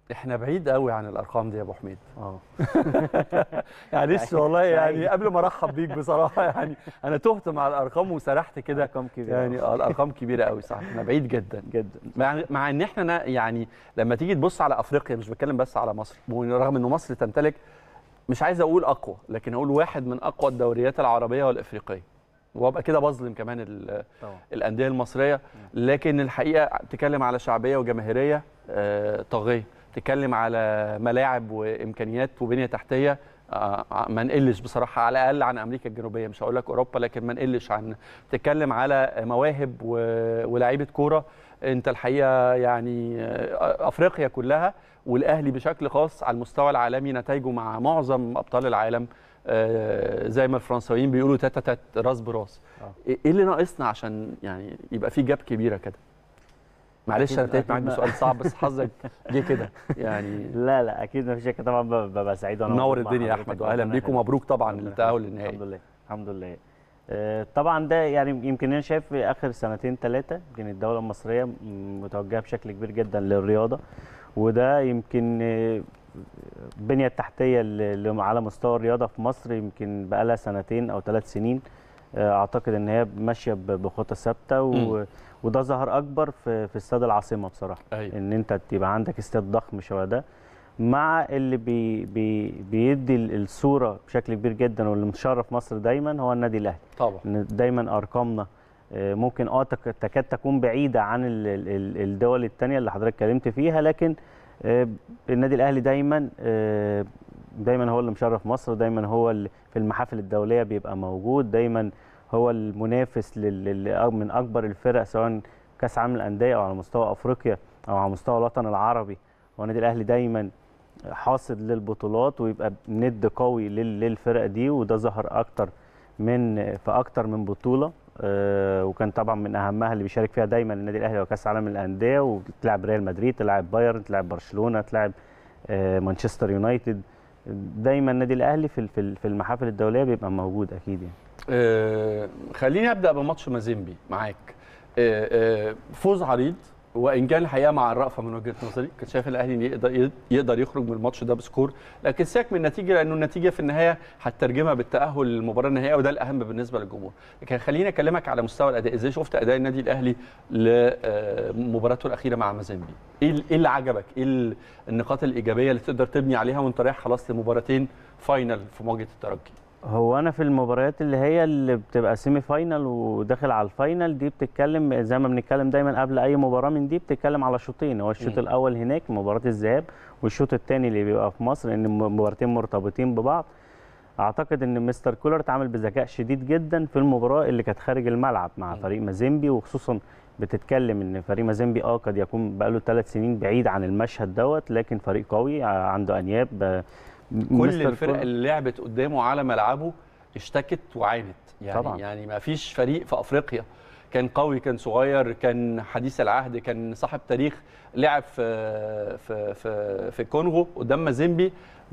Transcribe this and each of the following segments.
احنا بعيد قوي عن الارقام دي يا ابو حميد اه معلش والله يعني قبل ما ارحب بيك بصراحه يعني انا تهت مع الارقام وسرحت كده ارقام كبيره يعني اه الارقام كبيره قوي صح احنا بعيد جدا جدا مع, مع ان احنا نا- يعني لما تيجي تبص على افريقيا مش بتكلم بس على مصر رغم انه مصر تمتلك مش عايز اقول اقوى لكن اقول واحد من اقوى الدوريات العربيه والافريقيه وابقى كده بظلم كمان ال- طبعا الانديه المصريه لكن الحقيقه بتتكلم على شعبيه وجماهيريه آه، طاغيه تتكلم على ملاعب وامكانيات وبنيه تحتيه آه، ما نقلش بصراحه على الاقل عن امريكا الجنوبيه مش هقول لك اوروبا لكن ما نقلش عن تتكلم على مواهب و- ولاعيبه كوره انت الحقيقه يعني آه، افريقيا كلها والاهلي بشكل خاص على المستوى العالمي نتائجه مع معظم ابطال العالم آه، زي ما الفرنساويين بيقولوا تاتا تات راس براس آه. ايه اللي ناقصنا عشان يعني يبقى في جاب كبيره كده معلش أكيد- انا ابتديت معاك أكيد. بسؤال صعب بس حظك جه كده يعني لا لا اكيد ما فيش شك طبعا ب- ببقى سعيد وانا منور موجود مع الدنيا يا حضرتك. احمد واهلا ربنا بيك يخليك. ومبروك طبعا ربنا للتاهل يخليك. للنهائي الحمد لله الحمد لله آه، طبعا ده يعني يمكن انا شايف في اخر سنتين ثلاثه يمكن الدوله المصريه م- متوجهه بشكل كبير جدا للرياضه وده يمكن آه، البنيه التحتيه اللي اللي على مستوى الرياضه في مصر يمكن بقى لها سنتين او ثلاث سنين آه، اعتقد ان هي ماشيه ب- بخطى ثابته و- وده ظهر اكبر في في استاد العاصمه بصراحه ايوه ان انت تبقى عندك استاد ضخم شبه ده مع اللي بي بي بيدي ال- الصوره بشكل كبير جدا واللي مشرف مصر دايما هو النادي الاهلي طبعا ان دايما ارقامنا آه، ممكن اه تك- تكاد تكون بعيده عن ال- ال- ال- الدول الثانيه اللي حضرتك اتكلمت فيها لكن آه، النادي الاهلي دايما آه، دايما هو اللي مشرف مصر دايما هو اللي في المحافل الدوليه بيبقى موجود دايما هو المنافس لل- لل- من اكبر الفرق سواء كاس عالم الانديه او على مستوى افريقيا او على مستوى الوطن العربي هو النادي الاهلي دايما حاصد للبطولات ويبقى ند قوي لل- للفرق دي وده ظهر اكتر من في اكتر من بطوله آه، وكان طبعا من اهمها اللي بيشارك فيها دايما النادي الاهلي هو كاس عالم الانديه وتلعب ريال مدريد تلعب بايرن تلعب برشلونه تلعب آه، مانشستر يونايتد دايما النادي الاهلي في ال- في ال- في المحافل الدوليه بيبقى موجود اكيد يعني آه، خليني ابدا بماتش مازيمبي معاك آه، آه، فوز عريض وان كان الحقيقه مع الرأفه من وجهه نظري كنت شايف الاهلي إن يقدر يقدر يخرج من الماتش ده بسكور لكن سيبك من النتيجه لانه النتيجه في النهايه هتترجمها بالتاهل للمباراه النهائيه وده الاهم بالنسبه للجمهور لكن خليني اكلمك على مستوى الاداء ازاي شفت اداء النادي الاهلي لمباراته الاخيره مع مازيمبي ايه ال- إيه اللي عجبك ايه ال- النقاط الايجابيه اللي تقدر تبني عليها وانت رايح خلاص لمباراتين فاينل في مواجهه الترجي هو انا في المباريات اللي هي اللي بتبقى سيمي فاينل وداخل على الفاينل دي بتتكلم زي ما بنتكلم دايما قبل اي مباراه من دي بتتكلم على شوطين هو الشوط مم. الاول هناك مباراه الذهاب والشوط الثاني اللي بيبقى في مصر ان مباراتين مرتبطين ببعض اعتقد ان مستر كولر اتعامل بذكاء شديد جدا في المباراه اللي كانت خارج الملعب مع مم. فريق مازيمبي وخصوصا بتتكلم ان فريق مازيمبي اه قد يكون بقاله ثلاث سنين بعيد عن المشهد دوت لكن فريق قوي عنده انياب آه، كل مستر الفرق كولر- اللي لعبت قدامه على ملعبه اشتكت وعانت يعني طبعاً. يعني ما فيش فريق في افريقيا كان قوي كان صغير كان حديث العهد كان صاحب تاريخ لعب في في في في الكونغو قدام مازيمبي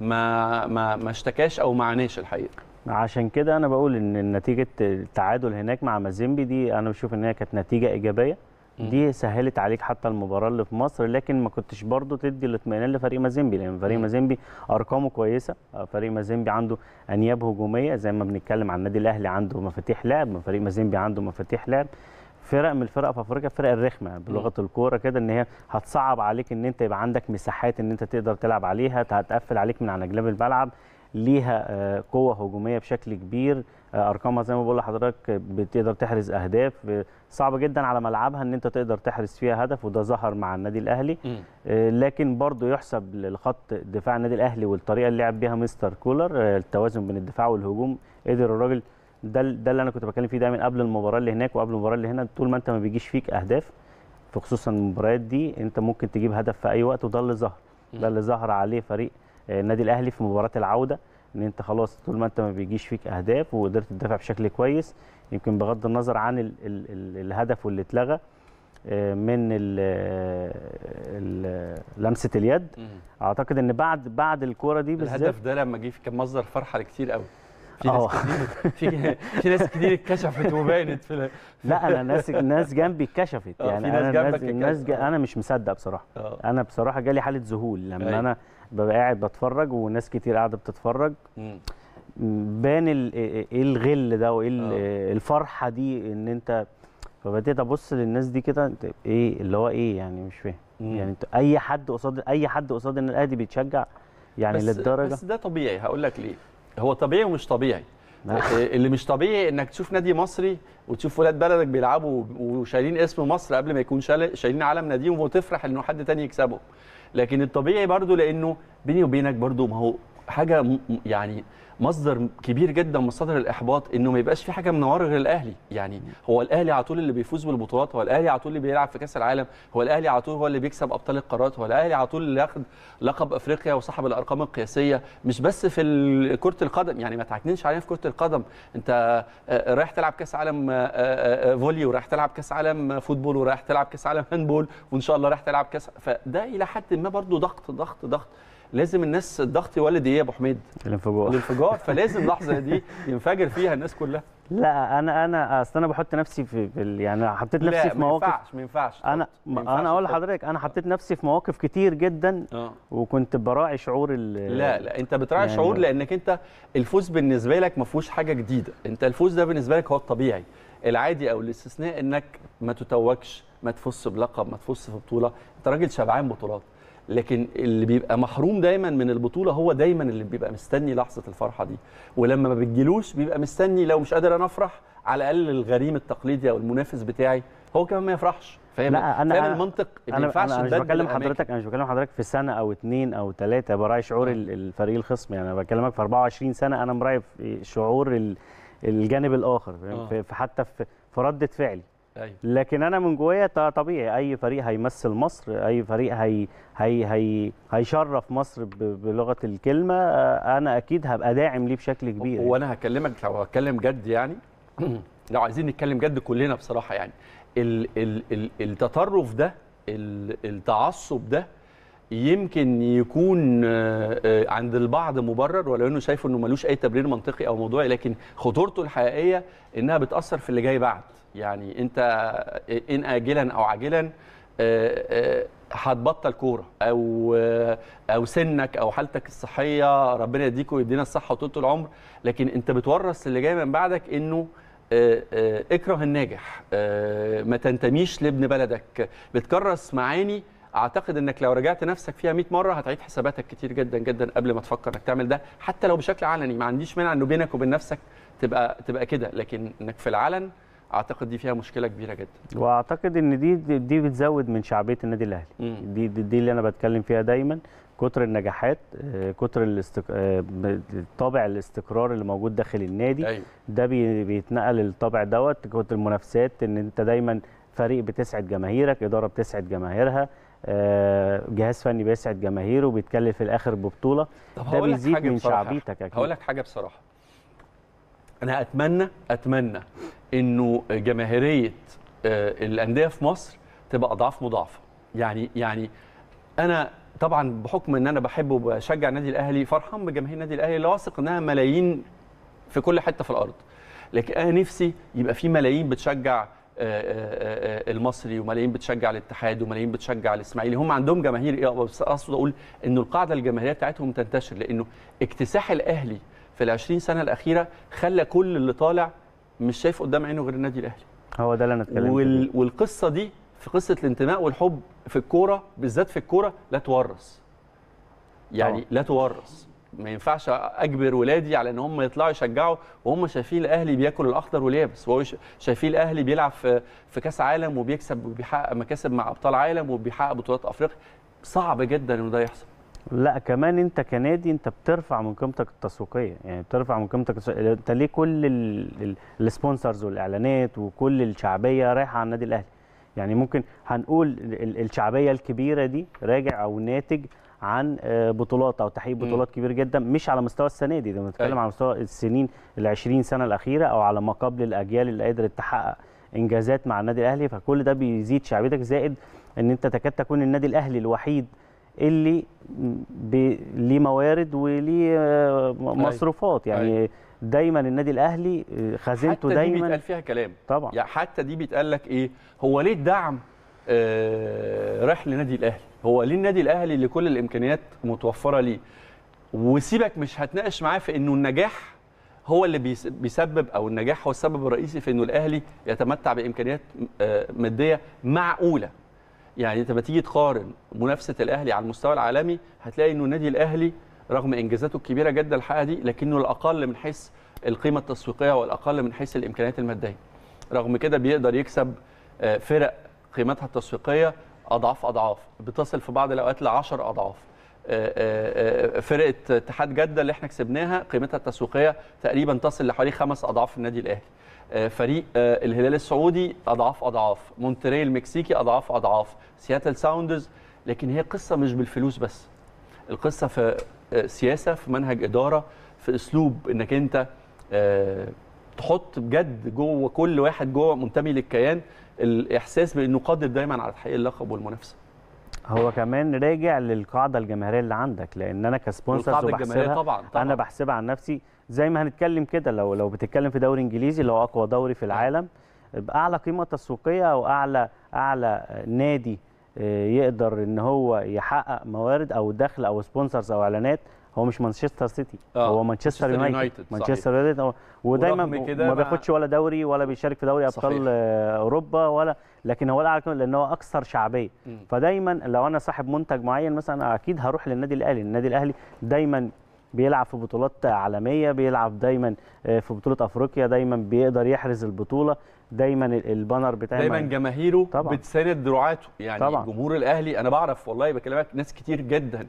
ما ما ما اشتكاش او ما عاناش الحقيقه عشان كده انا بقول ان نتيجه التعادل هناك مع مازيمبي دي انا بشوف ان هي كانت نتيجه ايجابيه مم. دي سهلت عليك حتى المباراه اللي في مصر لكن ما كنتش برضو تدي الاطمئنان لفريق مازيمبي لان فريق مم. مازيمبي ارقامه كويسه فريق مازيمبي عنده انياب هجوميه زي ما بنتكلم عن النادي الاهلي عنده مفاتيح لعب فريق مازيمبي عنده مفاتيح لعب فرق من الفرق في افريقيا الفرق الرخمه بلغه الكوره كده ان هي هتصعب عليك ان انت يبقى عندك مساحات ان انت تقدر تلعب عليها هتقفل عليك من على جناب الملعب ليها آه، قوه هجوميه بشكل كبير آه، ارقامها زي ما بقول لحضرتك آه، بتقدر تحرز اهداف آه، صعب جدا على ملعبها ان انت تقدر تحرز فيها هدف وده ظهر مع النادي الاهلي آه، لكن برضه يحسب لخط دفاع النادي الاهلي والطريقه اللي لعب بيها مستر كولر آه، التوازن بين الدفاع والهجوم قدر الراجل ده ده اللي انا كنت بتكلم فيه دايما قبل المباراه اللي هناك وقبل المباراه اللي هنا طول ما انت ما بيجيش فيك اهداف في خصوصا المباريات دي انت ممكن تجيب هدف في اي وقت وده اللي ظهر ده اللي ظهر عليه فريق آه، النادي الاهلي في مباراه العوده ان انت خلاص طول ما انت ما بيجيش فيك اهداف وقدرت تدافع بشكل كويس يمكن بغض النظر عن ال ال ال الهدف واللي اتلغى آه، من ال ال لمسه اليد اعتقد ان بعد بعد الكوره دي بالذات الهدف ده لما جه كان مصدر فرحه لكتير قوي في ناس أهو. كتير في, في ناس كتير اتكشفت وبانت في ال- لا انا ناس ناس جنبي اتكشفت آه، يعني في ناس انا جنبك الناس, الناس اتكشفت. جا انا مش مصدق بصراحه آه. انا بصراحه جالي حاله ذهول لما أيوة. انا ببقى قاعد بتفرج وناس كتير قاعده بتتفرج مم. بان ال- ايه الغل ده وايه ال- آه. الفرحه دي ان انت فبديت ابص للناس دي كده انت ايه اللي هو ايه يعني مش فاهم مم. يعني انت اي حد قصاد اي حد قصاد ان الاهلي بيتشجع يعني بس للدرجه بس ده طبيعي هقول لك ليه هو طبيعي ومش طبيعي لا. اللي مش طبيعي انك تشوف نادي مصري وتشوف ولاد بلدك بيلعبوا وشايلين اسم مصر قبل ما يكون شال- شايلين علم ناديهم وتفرح انه حد تاني يكسبهم لكن الطبيعي برضو لانه بيني وبينك برضو ما هو حاجه م- م- يعني مصدر كبير جدا من مصادر الاحباط انه ما يبقاش في حاجه منوره غير الاهلي يعني هو الاهلي على طول اللي بيفوز بالبطولات هو الاهلي على طول اللي بيلعب في كاس العالم هو الاهلي على طول هو اللي بيكسب ابطال القارات هو الاهلي على طول اللي ياخد لقب افريقيا وصاحب الارقام القياسيه مش بس في ال- كره القدم يعني ما تعكننش علينا في كره القدم انت آه، رايح تلعب كاس عالم آه، آه، آه، فولي ورايح تلعب كاس عالم فوتبول ورايح تلعب كاس عالم هاندبول وان شاء الله رايح تلعب كاس فده الى حد ما برضو ضغط ضغط ضغط لازم الناس الضغط يولد ايه يا ابو حميد الانفجار الانفجار فلازم اللحظه دي ينفجر فيها الناس كلها لا انا انا اصل انا بحط نفسي في, في ال- يعني حطيت لا نفسي في ما مواقف ينفعش ما ينفعش انا ما ينفعش انا اقول تحط. لحضرتك انا حطيت نفسي في مواقف كتير جدا اه وكنت براعي شعور ال لا لا انت بتراعي يعني- شعور لانك انت الفوز بالنسبه لك ما فيهوش حاجه جديده انت الفوز ده بالنسبه لك هو الطبيعي العادي او الاستثناء انك ما تتوجش ما تفوزش بلقب ما تفوزش في بطوله انت راجل شبعان بطولات لكن اللي بيبقى محروم دايما من البطوله هو دايما اللي بيبقى مستني لحظه الفرحه دي ولما ما بتجيلوش بيبقى مستني لو مش قادر انا افرح على الاقل الغريم التقليدي او المنافس بتاعي هو كمان ما يفرحش فاهم لا، أنا- فاهم أنا- المنطق ما انا ينفعش انا مش نبدل بكلم الأماكن. حضرتك انا مش بكلم حضرتك في سنه او اتنين او تلاته براعي شعور آه. ال- الفريق الخصم يعني انا بكلمك في 24 سنه انا مراعي في شعور ال- الجانب الاخر فاهم؟ آه. في في- حتى في في رده فعلي ايوه لكن انا من جوايا ط- طبيعي اي فريق هيمثل مصر اي فريق هي هي هي هيشرف مصر ب- بلغه الكلمه آه، انا اكيد هبقى داعم ليه بشكل كبير يعني. وانا هكلمك لو هتكلم جد يعني لو عايزين نتكلم جد كلنا بصراحه يعني ال ال ال التطرف ده ال التعصب ده يمكن يكون آه، آه، عند البعض مبرر ولو انه شايف انه ملوش اي تبرير منطقي او موضوعي لكن خطورته الحقيقيه انها بتاثر في اللي جاي بعد يعني انت ان اجلا او عاجلا آه، آه، هتبطل كوره او آه، او سنك او حالتك الصحيه ربنا يديك ويدينا الصحه وطولة العمر لكن انت بتورث اللي جاي من بعدك انه آه، آه، اكره الناجح آه، ما تنتميش لابن بلدك بتكرس معاني اعتقد انك لو رجعت نفسك فيها 100 مره هتعيد حساباتك كتير جدا جدا قبل ما تفكر انك تعمل ده حتى لو بشكل علني ما عنديش مانع انه بينك وبين نفسك تبقى تبقى كده لكن انك في العلن اعتقد دي فيها مشكله كبيره جدا واعتقد ان دي دي دي بتزود من شعبيه النادي الاهلي مم. دي, دي دي اللي انا بتكلم فيها دايما كتر النجاحات آه، كتر الاستق... آه، ب- طابع الاستقرار اللي موجود داخل النادي ايوه ده بي- بيتنقل الطابع دوت كتر المنافسات ان انت دايما فريق بتسعد جماهيرك اداره بتسعد جماهيرها آه، جهاز فني بيسعد جماهيره وبيتكلف في الاخر ببطوله طب ده هقول لك بيزيد حاجة من بصراحة. شعبيتك اكيد هقول لك حاجه بصراحه انا اتمنى اتمنى انه جماهيريه آه، الانديه في مصر تبقى اضعاف مضاعفه يعني يعني انا طبعا بحكم ان انا بحب وبشجع النادي الاهلي فرحان بجماهير النادي الاهلي اللي واثق انها ملايين في كل حته في الارض لكن انا نفسي يبقى في ملايين بتشجع آه، آه، آه، المصري وملايين بتشجع الاتحاد وملايين بتشجع الاسماعيلي هم عندهم جماهير ايه بس اقصد اقول انه القاعده الجماهيريه بتاعتهم تنتشر لانه اكتساح الاهلي في ال 20 سنه الاخيره خلى كل اللي طالع مش شايف قدام عينه غير النادي الاهلي هو ده اللي انا اتكلمت وال... فيه. والقصه دي في قصه الانتماء والحب في الكوره بالذات في الكوره لا تورث يعني طبعا. لا تورث ما ينفعش اجبر ولادي على ان هم يطلعوا يشجعوا وهم شايفين الاهلي بياكل الاخضر واليابس وهو ش- شايفين الاهلي بيلعب في في كاس عالم وبيكسب وبيحقق مكاسب مع ابطال عالم وبيحقق بطولات افريقيا صعب جدا انه ده يحصل لا كمان انت كنادي انت بترفع من قيمتك التسويقيه يعني بترفع من قيمتك التسويقية. انت ليه كل ال- ال- السبونسرز والاعلانات وكل الشعبيه رايحه على النادي الاهلي يعني ممكن هنقول ال- ال- الشعبيه الكبيره دي راجع او ناتج عن آه، بطولات او تحقيق مم. بطولات كبير جدا مش على مستوى السنه دي ده بنتكلم أيوة. على مستوى السنين ال 20 سنه الاخيره او على ما قبل الاجيال اللي قدرت تحقق انجازات مع النادي الاهلي فكل ده بيزيد شعبيتك زائد ان انت تكاد تكون النادي الاهلي الوحيد اللي بي- ليه موارد وليه آه، م- مصروفات يعني دايما النادي الاهلي آه، خزينته حتى دي دايما بيتقال فيها كلام طبعا يعني حتى دي بيتقال لك ايه هو ليه الدعم آه رايح للنادي الاهلي هو ليه النادي الاهلي اللي كل الامكانيات متوفره ليه وسيبك مش هتناقش معاه في انه النجاح هو اللي بيس- بيسبب او النجاح هو السبب الرئيسي في انه الاهلي يتمتع بامكانيات آه، ماديه معقوله يعني انت لما تيجي تقارن منافسه الاهلي على المستوى العالمي هتلاقي انه النادي الاهلي رغم انجازاته الكبيره جدا الحقيقه دي لكنه الاقل من حيث القيمه التسويقيه والاقل من حيث الامكانيات الماديه رغم كده بيقدر يكسب آه، فرق قيمتها التسويقيه اضعاف اضعاف بتصل في بعض الاوقات ل 10 اضعاف آه، آه، آه، فرقه اتحاد جده اللي احنا كسبناها قيمتها التسويقيه تقريبا تصل لحوالي خمس اضعاف النادي الاهلي آه، فريق آه، الهلال السعودي اضعاف اضعاف مونتري المكسيكي اضعاف اضعاف سياتل ساوندرز لكن هي قصه مش بالفلوس بس القصه في آه، سياسه في منهج اداره في اسلوب انك انت آه، تحط بجد جوه كل واحد جوه منتمي للكيان الاحساس بانه قادر دايما على تحقيق اللقب والمنافسه هو كمان راجع للقاعده الجماهيريه اللي عندك لان انا كسبونسرز والقاعده الجماهيريه وبحسبها طبعا طبعا انا بحسبها عن نفسي زي ما هنتكلم كده لو لو بتتكلم في دوري انجليزي اللي هو اقوى دوري في العالم باعلى قيمه تسويقيه او اعلى اعلى نادي آه، يقدر ان هو يحقق موارد او دخل او سبونسرز او اعلانات هو مش مانشستر سيتي آه، هو مانشستر مانشستر يونايتد يونايتد، مانشستر يونايتد هو- ودايما ورغم كده ما ما- بياخدش ولا دوري ولا بيشارك في دوري ابطال صحيح. آه، اوروبا ولا لكن هو الاعلى قيمة لان هو اكثر شعبيه مم. فدايما لو انا صاحب منتج معين مثلا اكيد هروح للنادي الاهلي النادي الاهلي دايما بيلعب في بطولات عالميه بيلعب دايما آه، في بطوله افريقيا دايما بيقدر يحرز البطوله دايما ال- البانر بتاعي دايما مع- جماهيره طبعاً. بتساند دراعاته يعني طبعاً. جمهور الاهلي انا بعرف والله بكلمك ناس كتير جدا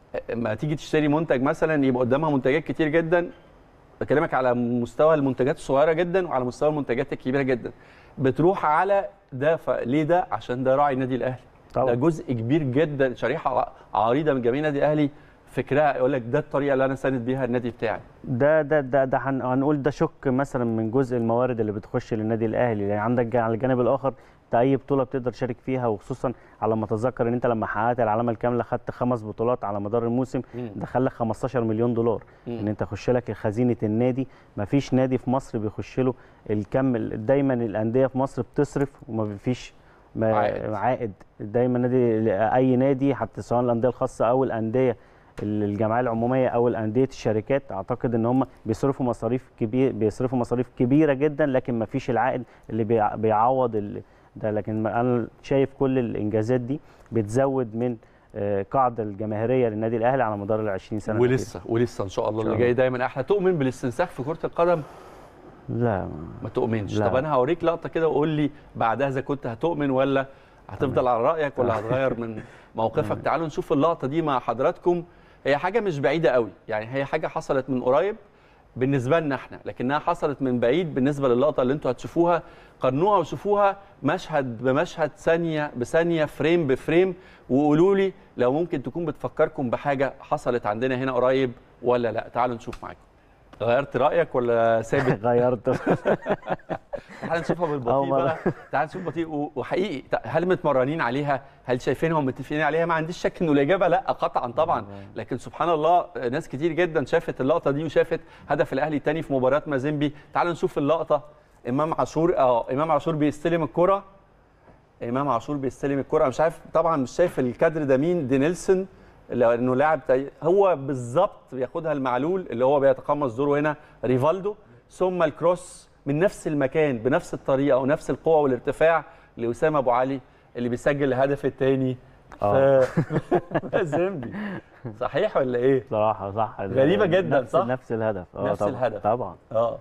ما تيجي تشتري منتج مثلا يبقى قدامها منتجات كتير جدا بكلمك على مستوى المنتجات الصغيره جدا وعلى مستوى المنتجات الكبيره جدا بتروح على ده فليه ده عشان ده راعي النادي الاهلي طبعاً. ده جزء كبير جدا شريحه ع- عريضه من جميع النادي الاهلي فكرها يقول لك ده الطريقه اللي انا ساند بيها النادي بتاعي ده ده ده, ده هن- هنقول ده شك مثلا من جزء الموارد اللي بتخش للنادي الاهلي يعني عندك جا- على الجانب الاخر انت اي بطوله بتقدر تشارك فيها وخصوصا على ما اتذكر ان انت لما حققت العلامه الكامله خدت خمس بطولات على مدار الموسم مم. دخل لك 15 مليون دولار مم. ان انت يخش لك خزينه النادي ما فيش نادي في مصر بيخش له الكم دايما الانديه في مصر بتصرف وما فيش ما عائد. عائد دايما نادي اي نادي حتى سواء الانديه الخاصه او الانديه الجمعيه العموميه او الانديه الشركات اعتقد ان هم بيصرفوا مصاريف كبير بيصرفوا مصاريف كبيره جدا لكن ما فيش العائد اللي بيع- بيعوض ال- ده لكن ما- انا شايف كل الانجازات دي بتزود من آه، قاعده الجماهيريه للنادي الاهلي على مدار ال 20 سنه الأخيرة. ولسه ولسه ان شاء الله إن شاء اللي جاي دايما احلى تؤمن بالاستنساخ في كره القدم لا ما تؤمنش لا. طب انا هوريك لقطه كده وقول لي بعدها اذا كنت هتؤمن ولا هتفضل على رايك ولا هتغير من موقفك تعالوا نشوف اللقطه دي مع حضراتكم هي حاجه مش بعيده قوي يعني هي حاجه حصلت من قريب بالنسبه لنا احنا لكنها حصلت من بعيد بالنسبه للقطه اللي انتوا هتشوفوها قارنوها وشوفوها مشهد بمشهد ثانيه بثانيه فريم بفريم وقولوا لي لو ممكن تكون بتفكركم بحاجه حصلت عندنا هنا قريب ولا لا تعالوا نشوف معاكم غيرت رايك ولا ثابت غيرت تعال نشوفها أول بالبطيء مرة. بقى تعال نشوف بطيء و- وحقيقي تع- هل متمرنين عليها هل شايفينها ومتفقين عليها ما عنديش شك انه الاجابه لا قطعا طبعا لكن سبحان الله ناس كتير جدا شافت اللقطه دي وشافت هدف الاهلي الثاني في مباراه مازيمبي تعال نشوف اللقطه امام عاشور اه امام عاشور بيستلم الكره امام عاشور بيستلم الكره مش عارف طبعا مش شايف الكادر ده مين دي نيلسون لانه لاعب تي- هو بالظبط بياخدها المعلول اللي هو بيتقمص دوره هنا ريفالدو ثم الكروس من نفس المكان بنفس الطريقه ونفس القوه والارتفاع لاسامه ابو علي اللي بيسجل الهدف الثاني آه. زيمبي صحيح ولا ايه؟ صراحه صح غريبة جدا، نفس صح؟ نفس الهدف اه نفس طبعا الهدف. طبعا اه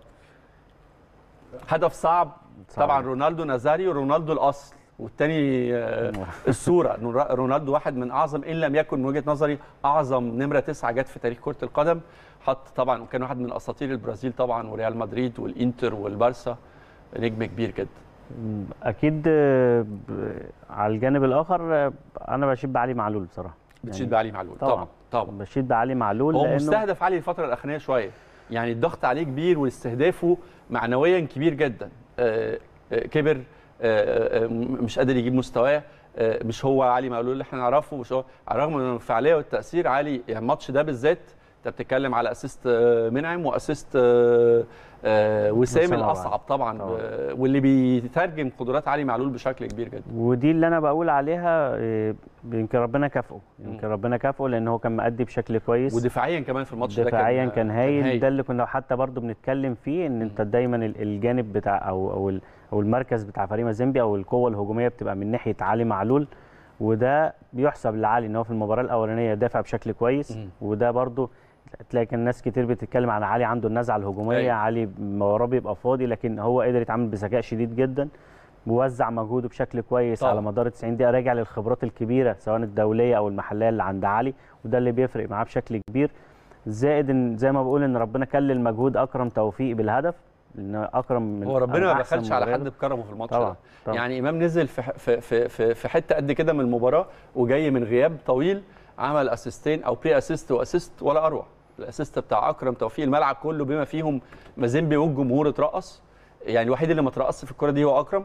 هدف صعب صعب. طبعا رونالدو نازاريو رونالدو الاصل والتاني آه، الصوره نور- رونالدو واحد من اعظم ان لم يكن من وجهه نظري اعظم نمره تسعه جت في تاريخ كره القدم حط طبعا وكان واحد من اساطير البرازيل طبعا وريال مدريد والانتر والبارسا نجم كبير جدا اكيد آه، ب- على الجانب الاخر آه، انا بشيد بعلي معلول بصراحه بتشيد بعلي معلول طبعاً. طبعا طبعا بشيد بعلي معلول هو لانه مستهدف علي الفتره الاخرانيه شويه يعني الضغط عليه كبير واستهدافه معنويا كبير جدا آه، آه، كبر آه، آه، م- مش قادر يجيب مستواه آه، مش هو علي معلول اللي احنا نعرفه مش هو على الرغم من الفعاليه والتاثير علي يعني الماتش ده بالذات انت بتتكلم على اسيست آه، منعم واسيست آه، آه، وسام وسام الاصعب طبعا طبعاً. آه، واللي بيترجم قدرات علي معلول بشكل كبير جدا ودي اللي انا بقول عليها إيه، يمكن ربنا كافئه يمكن مم. ربنا كافئه لان هو كان مأدي بشكل كويس ودفاعيا كمان في الماتش ده دفاعيا كان هايل هايل. ده اللي كنا حتى برضو بنتكلم فيه ان انت دايما ال- الجانب بتاع او او ال- او المركز بتاع فريق مازيمبي او القوه الهجوميه بتبقى من ناحيه علي معلول وده بيحسب لعلي ان هو في المباراه الاولانيه دافع بشكل كويس مم. وده برضو تلاقي كان ناس كتير بتتكلم عن علي عنده النزعه الهجوميه أيوة. علي ما وراه بيبقى فاضي لكن هو قدر يتعامل بذكاء شديد جدا ووزع مجهوده بشكل كويس طبعا. على مدار 90 دقيقه راجع للخبرات الكبيره سواء الدوليه او المحليه اللي عند علي وده اللي بيفرق معاه بشكل كبير زائد ان زي ما بقول ان ربنا كلل مجهود اكرم توفيق بالهدف لان اكرم من هو ربنا ما أحسن بخلش على حد مبارياته. بكرمه في الماتش طبعا ده طبعا يعني امام نزل في في في في, في حته قد كده من المباراه وجاي من غياب طويل عمل اسيستين او بري اسيست واسيست ولا اروع الاسيست بتاع اكرم توفيق الملعب كله بما فيهم مازيمبي والجمهور اترقص يعني الوحيد اللي ما اترقصش في الكره دي هو اكرم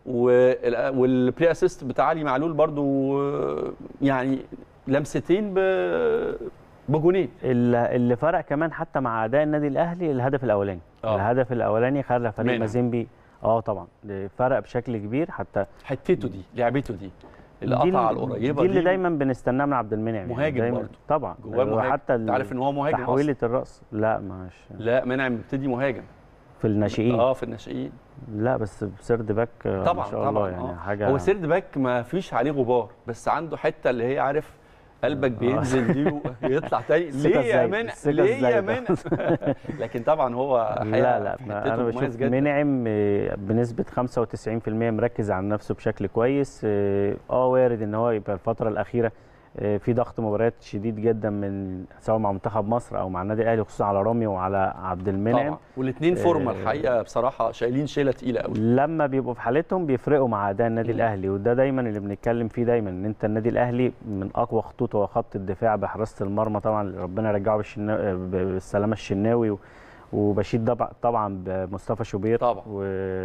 وال- والبري اسيست بتاع علي معلول برضو آه، يعني لمستين ب- بجونين اللي اللي فرق كمان حتى مع اداء النادي الاهلي الهدف الاولاني آه. الهدف الاولاني خلى فريق منع. مازيمبي اه طبعا فرق بشكل كبير حتى حتته دي لعبته دي دي القطعه اللي- القريبه دي اللي دايما بنستناه من عبد المنعم يعني مهاجم دايما برضه. طبعا جواه مهاجم. حتى انت عارف ان هو مهاجم أصلاً. تحويله الراس لا مش لا منعم مبتدي مهاجم في الناشئين اه في الناشئين لا بس بسرد باك آه، طبعا ما شاء الله طبعا يعني آه. حاجه هو سيرد باك ما فيش عليه غبار بس عنده حته اللي هي عارف قلبك بينزل دي ويطلع تاني الثقة ليه يا الزايدة، منع الثقة ليه يا الزايدة. منع لكن طبعا هو لا حقيقة لا في ما حتته انا مميز بشوف جدا. منعم آه، بنسبه 95% مركز على نفسه بشكل كويس اه آه، وارد ان هو يبقى الفتره الاخيره آه، في ضغط مباريات شديد جدا من سواء مع منتخب مصر او مع النادي الاهلي خصوصا على رامي وعلى عبد المنعم طبعا والاثنين فورمه آه، الحقيقه بصراحه شايلين شيله تقيله قوي لما بيبقوا في حالتهم بيفرقوا مع اداء النادي مم. الاهلي وده دايما اللي بنتكلم فيه دايما ان انت النادي الاهلي من اقوى خطوطه هو خط الدفاع بحراسه المرمى طبعا اللي ربنا يرجعه بالشنا... بالسلامه الشناوي و... وبشيد طبعا طبعا بمصطفى شوبير طبعا. و...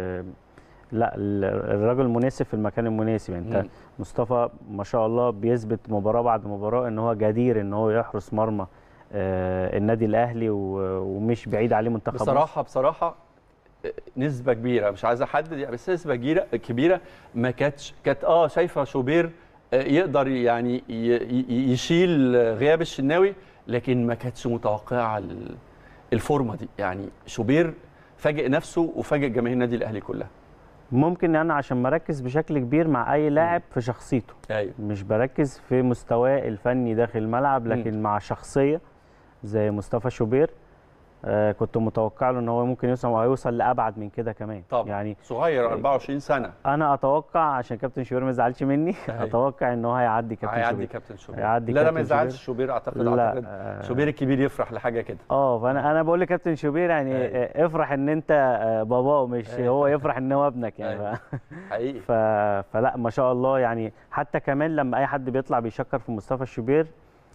لا ال- الراجل مناسب في المكان المناسب يعني انت مم. مصطفى ما شاء الله بيثبت مباراه بعد مباراه ان هو جدير ان هو يحرس مرمى آه، النادي الاهلي و- ومش بعيد عليه منتخب مصر. بصراحه بصراحه نسبه كبيره مش عايز احدد يعني بس نسبه كبيره كبيره ما كانتش كانت اه شايفه شوبير آه، يقدر يعني ي- ي- يشيل غياب الشناوي لكن ما كانتش متوقعه ال- الفورمه دي يعني شوبير فاجئ نفسه وفاجئ جماهير النادي الاهلي كلها ممكن انا عشان مركز بشكل كبير مع اي لاعب في شخصيته ايوه مش بركز في مستواه الفني داخل الملعب لكن مع شخصيه زي مصطفى شوبير آه كنت متوقع له ان هو ممكن يوصل وهيوصل لابعد من كده كمان طبعا. يعني صغير 24 سنه انا اتوقع عشان كابتن شوبير ما يزعلش مني أيوة. اتوقع ان هو هيعدي كابتن هيعدي شوبير كابتن شوبير هيعدي لا لا كابتن ما يزعلش شوبير. شوبير اعتقد لا اعتقد آه، شوبير الكبير يفرح لحاجه كده اه فانا انا بقول لكابتن شوبير يعني أيوة. آه، افرح ان انت آه، باباه مش أيوة. هو يفرح ان هو ابنك يعني أيوة. حقيقي ف... فلا ما شاء الله يعني حتى كمان لما اي حد بيطلع بيشكر في مصطفى الشوبير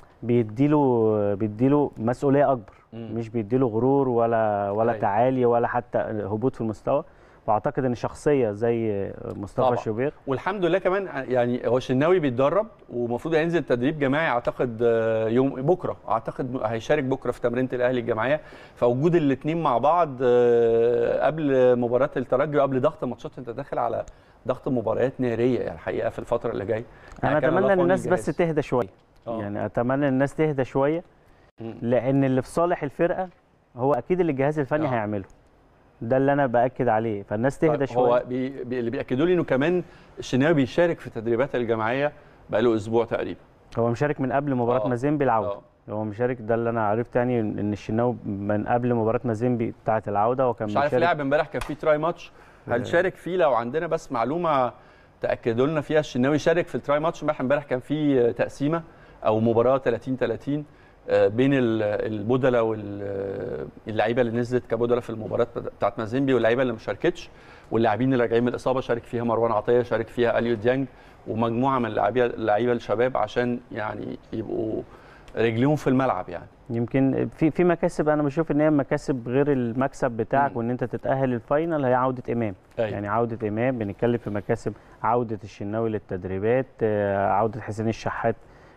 بيديله بيديله مسؤوليه اكبر مم. مش بيديله غرور ولا ولا أيوة. تعالي ولا حتى هبوط في المستوى واعتقد ان شخصيه زي مصطفى طبعا. الشوبير والحمد لله كمان يعني هو الشناوي بيتدرب ومفروض هينزل تدريب جماعي اعتقد آه، يوم بكره اعتقد هيشارك بكره في تمرينه الاهلي الجماعيه فوجود الاثنين مع بعض آه، قبل مباراه الترجي وقبل ضغط ماتشات انت داخل على ضغط مباريات ناريه يعني الحقيقه في الفتره اللي جايه انا يعني كان اتمنى الله ان في عون الناس بس الجهاز. تهدى شويه آه. يعني اتمنى ان الناس تهدى شويه مم. لان اللي في صالح الفرقه هو اكيد اللي الجهاز الفني آه. هيعمله ده اللي انا باكد عليه فالناس تهدى طيب شويه هو بي بي اللي بياكدوا لي انه كمان الشناوي بيشارك في التدريبات الجماعيه بقاله اسبوع تقريبا هو مشارك من قبل مباراه آه. مازيمبي العوده آه. هو مشارك ده اللي انا عرفت يعني ان الشناوي من قبل مباراه مازيمبي بتاعه العوده وكان مش عارف مشارك لعب امبارح كان في تراي ماتش هنشارك فيه لو عندنا بس معلومه تاكدوا لنا فيها الشناوي شارك في التراي ماتش امبارح امبارح كان في تقسيمه او مباراه 30 30 آه، بين ال- البودلة واللعيبه اللي نزلت كبودلة في المباراه بتاعت مازيمبي واللعيبه اللي ما شاركتش واللاعبين اللي راجعين من الاصابه شارك فيها مروان عطيه شارك فيها اليو ديانج ومجموعه من اللاعبيه اللعيبه الشباب عشان يعني يبقوا رجليهم في الملعب يعني يمكن في في مكاسب انا بشوف ان هي مكاسب غير المكسب بتاعك مم. وان انت تتاهل الفاينل هي عوده امام أيوة. يعني عوده امام بنتكلم في مكاسب عوده الشناوي للتدريبات آه، عوده حسين الشحات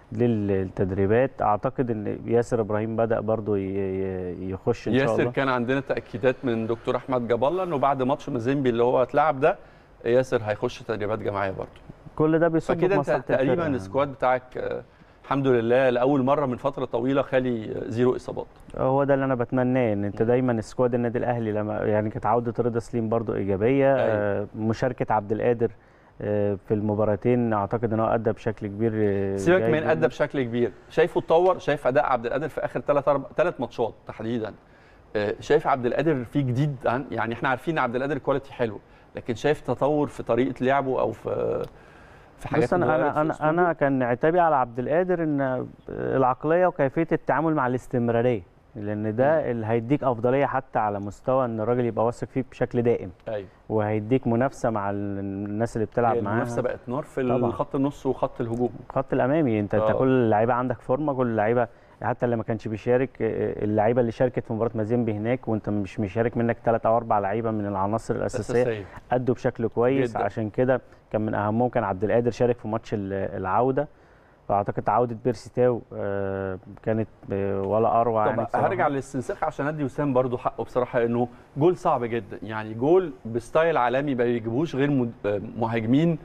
للتدريبات اعتقد ان ياسر ابراهيم بدا برضو ي- ي- يخش ان شاء ياسر الله كان عندنا تاكيدات من دكتور احمد جاب الله انه بعد ماتش مازيمبي اللي هو اتلعب ده ياسر هيخش تدريبات جماعيه برضه كل ده بيصب فكده في انت مصلحه تقريبا الفرقة يعني. السكواد بتاعك آه، الحمد لله لاول مره من فتره طويله خالي آه، زيرو اصابات هو ده اللي انا بتمناه ان انت دايما سكواد النادي الاهلي لما يعني كانت عوده رضا سليم برضو ايجابيه أيوة. آه، مشاركه عبد القادر آه، في المباراتين اعتقد ان هو ادى بشكل كبير آه، سيبك جيد من جداً. ادى بشكل كبير شايفه اتطور شايف اداء عبد القادر في اخر ثلاث اربع ثلاث ماتشات تحديدا آه، شايف عبد القادر فيه جديد عن يعني احنا عارفين ان عبد القادر كواليتي حلو لكن شايف تطور في طريقه لعبه او في في حاجات بص انا اتغيرت انا في انا أسلوبه؟ انا كان عتابي على عبد القادر ان العقليه وكيفيه التعامل مع الاستمراريه لان ده اللي هيديك افضليه حتى على مستوى ان الراجل يبقى واثق فيه بشكل دائم ايوه وهيديك منافسه مع ال- الناس اللي بتلعب هي معاها المنافسه بقت نار في طبعاً. خط النص وخط الهجوم الخط الامامي انت انت آه. كل اللعيبه عندك فورمه كل اللعيبه حتى اللي ما كانش بيشارك آه، اللعيبه اللي شاركت في مباراه مازيمبي هناك وانت مش مشارك منك ثلاث او اربع لعيبه من العناصر الاساسيه اساسيه ادوا بشكل كويس جداً. عشان كده كان من اهمهم كان عبد القادر شارك في ماتش ال- العوده فاعتقد عوده بيرسي تاو آه، كانت آه، ولا اروع يعني طب بصراحة. هرجع للاستنساخ عشان ادي وسام برضو حقه بصراحه انه جول صعب جدا يعني جول بستايل عالمي ما بيجيبوش غير مد- آه، مهاجمين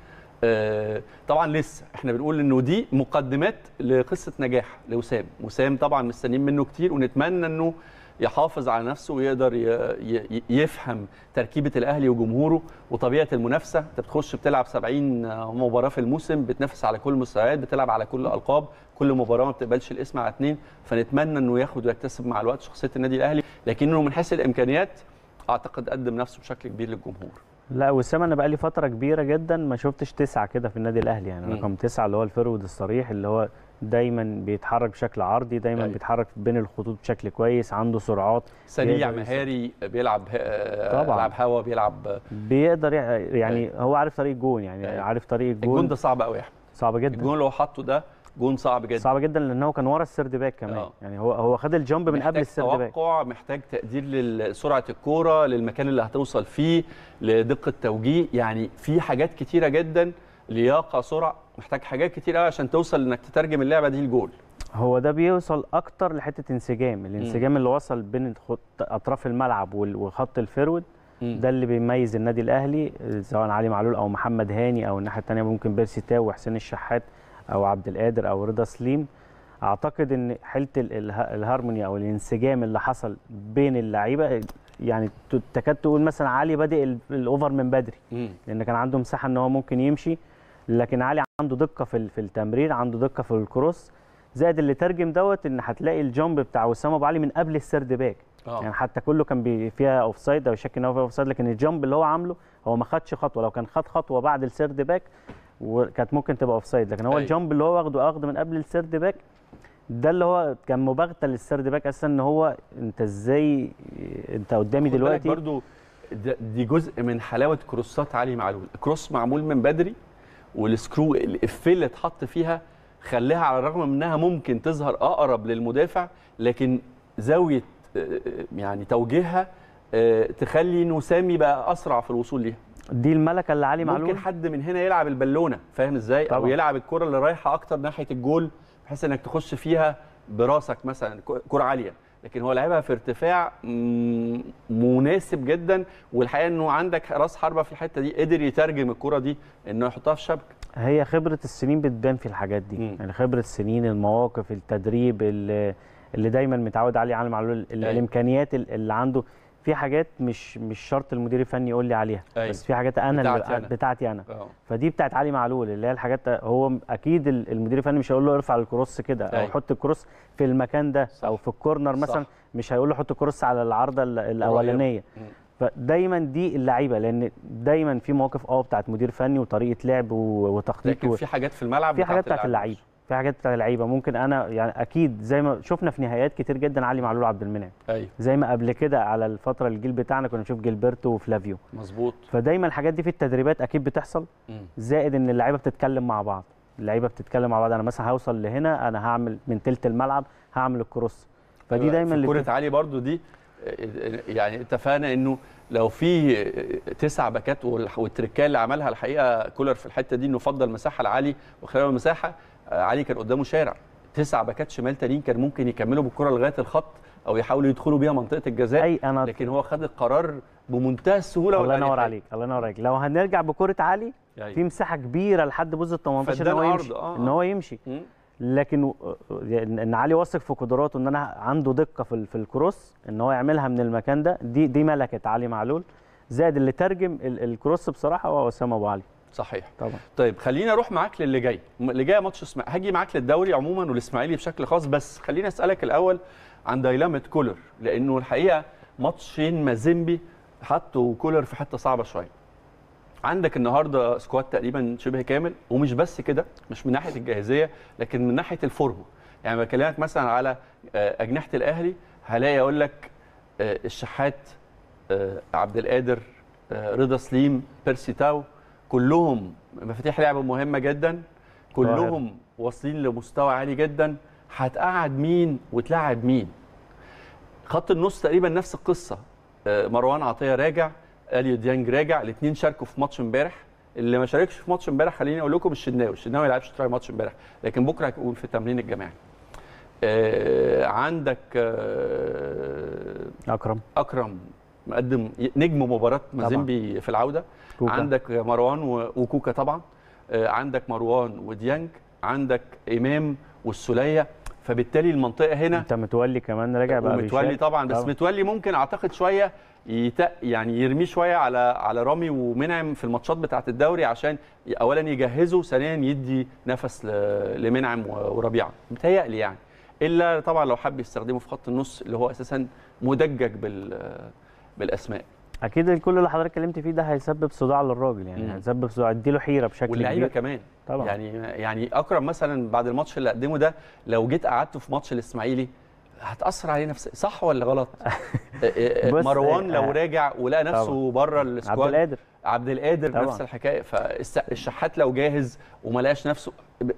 آه، طبعا لسه احنا بنقول انه دي مقدمات لقصه نجاح لوسام وسام طبعا مستنيين منه كتير ونتمنى انه يحافظ على نفسه ويقدر ي- ي- يفهم تركيبه الاهلي وجمهوره وطبيعه المنافسه انت بتخش بتلعب 70 مباراه في الموسم بتنافس على كل المستويات بتلعب على كل الالقاب كل مباراه ما بتقبلش الاسم على اثنين فنتمنى انه ياخد ويكتسب مع الوقت شخصيه النادي الاهلي لكنه من حيث الامكانيات اعتقد قدم نفسه بشكل كبير للجمهور لا وسام انا بقالي فتره كبيره جدا ما شفتش تسعه كده في النادي الاهلي يعني مم. رقم تسعه اللي هو الفرود الصريح اللي هو دايما بيتحرك بشكل عرضي دايما أيوة. بيتحرك بين الخطوط بشكل كويس عنده سرعات سريع يقدر يوصل. مهاري بيلعب آه، طبعاً. يلعب هوا بيلعب بيقدر يع- يعني هو عارف طريق الجون يعني أيوة. عارف طريق الجون الجون ده صعب قوي يا احمد صعب جدا الجون اللي هو حاطه ده جون صعب جدا صعب جدا لان هو كان ورا السيرد باك كمان آه. يعني هو هو خد الجامب من قبل محتاج السيرد باك توقع محتاج تقدير لسرعه الكوره للمكان اللي هتوصل فيه لدقه توجيه يعني في حاجات كتيره جدا لياقه سرعه محتاج حاجات كتير قوي عشان توصل انك تترجم اللعبه دي لجول هو ده بيوصل اكتر لحته انسجام الانسجام اللي وصل بين خط- اطراف الملعب وال- وخط الفرود ده اللي بيميز النادي الاهلي سواء علي معلول او محمد هاني او الناحيه الثانيه ممكن بيرسي تاو وحسين الشحات او عبد القادر او رضا سليم اعتقد ان حاله ال- اله- الهارموني او الانسجام اللي حصل بين اللعيبه يعني ت- تكاد تقول مثلا علي بادئ ال- الاوفر من بدري مم. لان كان عنده مساحه ان هو ممكن يمشي لكن علي عنده دقه في ال- في التمرير عنده دقه في الكروس زائد اللي ترجم دوت ان هتلاقي الجامب بتاع وسام ابو علي من قبل السيرد باك اه يعني حتى كله كان بي فيها اوف سايد او شك ان هو فيها اوف سايد لكن الجامب اللي هو عامله هو ما خدش خطوه لو كان خد خطوه بعد السيرد باك وكانت ممكن تبقى اوف سايد لكن هو أيوة. الجامب اللي هو واخده اخده من قبل السيرد باك ده اللي هو كان مباغته للسيرد باك اساسا ان هو انت ازاي انت قدامي خد بالك دلوقتي برضو ده- دي جزء من حلاوه كروسات علي معلول كروس معمول من بدري والسكرو الافيه اللي اتحط فيها خلاها على الرغم من انها ممكن تظهر اقرب للمدافع لكن زاويه آه، يعني توجيهها آه، تخلي انه سامي بقى اسرع في الوصول ليها دي الملكه اللي علي معلول ممكن حد من هنا يلعب البالونه فاهم ازاي او طبعا. يلعب الكره اللي رايحه اكتر ناحيه الجول بحيث انك تخش فيها براسك مثلا ك- كره عاليه لكن هو لعبها في ارتفاع مم، مناسب جدا والحقيقه انه عندك راس حربه في الحته دي قدر يترجم الكره دي انه يحطها في الشبكه هي خبرة السنين بتبان في الحاجات دي مم. يعني خبرة السنين المواقف التدريب اللي, اللي دايما متعود عليه علي معلول ال- أيوة. الامكانيات ال- اللي عنده في حاجات مش مش شرط المدير الفني يقول لي عليها أيوة. بس في حاجات انا بتاعتي اللي أنا. بتاعتي انا اه فدي بتاعت علي معلول اللي هي الحاجات هو اكيد ال- المدير الفني مش هيقول له ارفع الكروس كده او أيوة. حط الكروس في المكان ده صح. او في الكورنر مثلا صح. مش هيقول له حط الكروس على العارضه ال- الاولانيه مم. فدايما دي اللعيبه لان دايما في مواقف اه بتاعت مدير فني وطريقه لعب و- وتخطيط لكن و- في حاجات في الملعب في حاجات بتاعت اللاعب اللعيبه نفسه. في حاجات بتاعت اللعيبه ممكن انا يعني اكيد زي ما شفنا في نهائيات كتير جدا علي معلول وعبد المنعم ايوه زي ما قبل كده على الفتره الجيل بتاعنا كنا نشوف جilberto وفلافيو مظبوط فدايما الحاجات دي في التدريبات اكيد بتحصل مم. زائد ان اللعيبه بتتكلم مع بعض اللعيبه بتتكلم مع بعض انا مثلا هوصل لهنا انا هعمل من تلت الملعب هعمل الكروس فدي دايما في اللي كرة علي برضو دي آه، يعني اتفقنا انه لو في آه، تسع باكات وال- والتركيه اللي عملها الحقيقه كولر في الحته دي انه فضل مساحه لعلي وخلال المساحه آه، علي كان قدامه شارع تسع باكات شمال تانيين كان ممكن يكملوا بالكره لغايه الخط او يحاولوا يدخلوا بيها منطقه الجزاء اي انا لكن هو خد القرار بمنتهى السهوله الله ينور والأريحية. عليك الله ينور عليك لو هنرجع بكره علي يعني في مساحه كبيره لحد بوز ال 18 ان فادان هو عرض، يمشي آه، ان آه. هو يمشي مم. لكن و- ان إن علي واثق في قدراته ان انا عنده دقه في ال- في الكروس ان هو يعملها من المكان ده دي دي ملكه علي معلول زائد اللي ترجم ال- الكروس بصراحه هو اسامه ابو علي صحيح طبعا طيب خليني اروح معاك للي جاي اللي جاي ماتش اسماعيلي هاجي معاك للدوري عموما والاسماعيلي بشكل خاص بس خليني اسالك الاول عن دايلامة كولر لانه الحقيقه ماتشين مازيمبي حطوا كولر في حته صعبه شويه عندك النهارده سكواد تقريبا شبه كامل ومش بس كده مش من ناحيه الجاهزيه لكن من ناحيه الفورمه يعني بكلمك مثلا على آه، اجنحه الاهلي هلاقي اقول لك آه، الشحات آه، عبد القادر آه، رضا سليم بيرسي تاو كلهم مفاتيح لعب مهمه جدا كلهم واصلين لمستوى عالي جدا هتقعد مين وتلعب مين خط النص تقريبا نفس القصه آه، مروان عطيه راجع اليو ديانج راجع الاثنين شاركوا في ماتش امبارح اللي ما شاركش في ماتش امبارح خليني اقول لكم الشناوي الشناوي ما لعبش تراي ماتش امبارح لكن بكره هيكون في التمرين الجماعي آه، عندك آه، اكرم اكرم مقدم نجم مباراه مازيمبي في العوده كوكا. عندك مروان و- وكوكا طبعا آه، عندك مروان وديانج عندك امام والسوليه فبالتالي المنطقه هنا انت متولي كمان راجع بقى ومتولي بيشارك. طبعا بس متولي ممكن اعتقد شويه يتق يعني يرميه شويه على على رامي ومنعم في الماتشات بتاعه الدوري عشان ي- اولا يجهزه ثانيا يدي نفس ل- لمنعم و- وربيعه متهيألي يعني الا طبعا لو حب يستخدمه في خط النص اللي هو اساسا مدجج بال بالاسماء اكيد كل اللي حضرتك اتكلمت فيه ده هيسبب صداع للراجل يعني مم. هيسبب صداع اديله حيره بشكل واللعيبه كبير كمان طبعا يعني يعني اكرم مثلا بعد الماتش اللي قدمه ده لو جيت قعدته في ماتش الاسماعيلي هتاثر عليه نفسيا صح ولا غلط بص، مروان لو آه، راجع ولقى نفسه بره عبد السكواد القادر عبد القادر طبعا. نفس الحكايه فالشحات لو جاهز وما لقاش نفسه